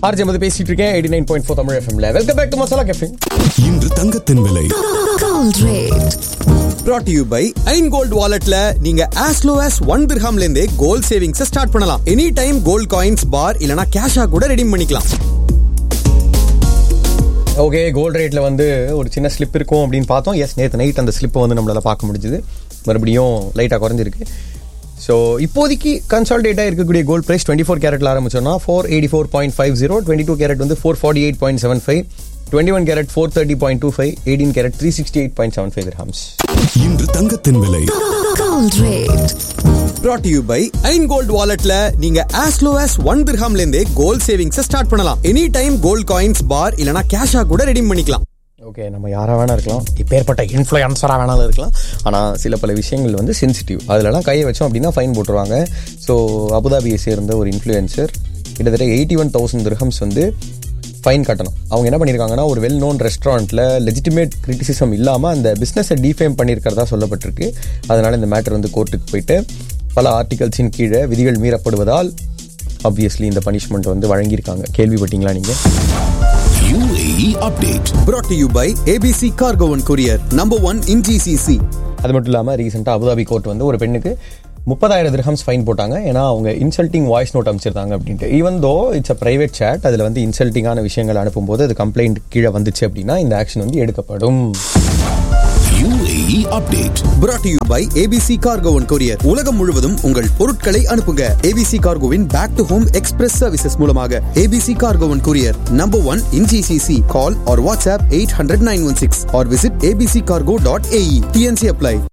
RJ வந்து பேசிட்டு இருக்கேன் eighty nine point four Tamil எஃப்எம்ல welcome back to masala cafe இன்று தங்கத்தின் விலை Gold rate. brought to you by ஐன் கோல்ட் வாலெட்ல நீங்க as low as ஒன் திர்ஹாம்ல இருந்தே கோல்ட் சேவிங்ஸ் ஸ்டார்ட் பண்ணலாம் any time gold coins bar இல்லனா கேஷா கூட ரெடீம் பண்ணிக்கலாம் ஓகே கோல்ட் ரேட்ல வந்து ஒரு சின்ன ஸ்லிப் இருக்கும் அப்படின்னு பார்த்தோம் எஸ் நேற்று நைட் அந்த ஸ்லிப்பை வந்து நம்மளால பார்க்க முடிஞ்சுது மறுபடியும் லைட்டாக குறைஞ்சிருக்கு ஸோ இப்போதைக்கு கன்சால்டேட்டாக இருக்கக்கூடிய கோல்ட் ப்ரைஸ் டுவெண்ட்டி ஃபோர் கேரட்ல ஆரம்பிச்சோம்னா four eighty four point five zero twenty two carat வந்து four forty eight point seven five twenty one carat four thirty point two five eighteen carat three sixty eight point seven five ஹாம்ஸ் இன்று தங்கத்தின் விலை Gold rate. brought to you by ஐன் gold வாலெட்ல நீங்க as low as one திர்ஹாம்ல இருந்தே gold savings start பண்ணலாம் any time gold coins bar இல்லனா கேஷா கூட ரெடீம் பண்ணிக்கலாம் ஓகே நம்ம யாராக வேணா இருக்கலாம் இப்பேற்பட்ட இன்ஃப்ளூயன்சராக வேணாலும் இருக்கலாம் ஆனால் சில பல விஷயங்கள் வந்து சென்சிட்டிவ் அதிலலாம் கையை வச்சோம் அப்படின்னா ஃபைன் போட்டுருவாங்க ஸோ அபுதாபியை சேர்ந்த ஒரு இன்ஃப்ளூயன்சர் கிட்டத்தட்ட எயிட்டி ஒன் தௌசண்ட் திரஹம்ஸ் வந்து ஃபைன் கட்டணும் அவங்க என்ன பண்ணியிருக்காங்கன்னா ஒரு வெல் நோன் ரெஸ்டாரண்ட்டில் லெஜிட்டிமேட் கிரிட்டிசிசம் இல்லாமல் அந்த பிஸ்னஸை டிஃபேம் பண்ணியிருக்கிறதா சொல்லப்பட்டிருக்கு அதனால் இந்த மேட்டர் வந்து கோர்ட்டுக்கு போயிட்டு பல ஆர்டிகல்ஸின் கீழே விதிகள் மீறப்படுவதால் ஆப்வியஸ்லி இந்த பனிஷ்மெண்ட் வந்து வழங்கியிருக்காங்க கேள்விப்பட்டீங்களா நீங்கள் UAE update brought to you by ABC cargo one courier number one in GCC அது மட்டும் இல்லாமல் ரீசெண்டாக அபுதாபி கோர்ட் வந்து ஒரு பெண்ணுக்கு முப்பதாயிரம் திரஹம்ஸ் ஃபைன் போட்டாங்க ஏன்னா அவங்க இன்சல்ட்டிங் வாய்ஸ் நோட் அமைச்சிருந்தாங்க அப்படின்ட்டு even though it's a private chat அதில் வந்து இன்சல்ட்டிங்கான விஷயங்கள் அனுப்பும்போது அது கம்ப்ளைண்ட் கீழே வந்துச்சு அப்படின்னா இந்த ஆக்ஷன் வந்து எடுக்கப்படும் UAE update brought to you by ABC cargo one courier உலகம் முழுவதும் உங்கள் பொருட்களை அனுப்புங்க ஏபிசி கார்கோவின் back to home express services மூலமாக ABC cargo one courier number one in GCC call or WhatsApp eight hundred nine one six or visit ABC cargo dot AE TNC apply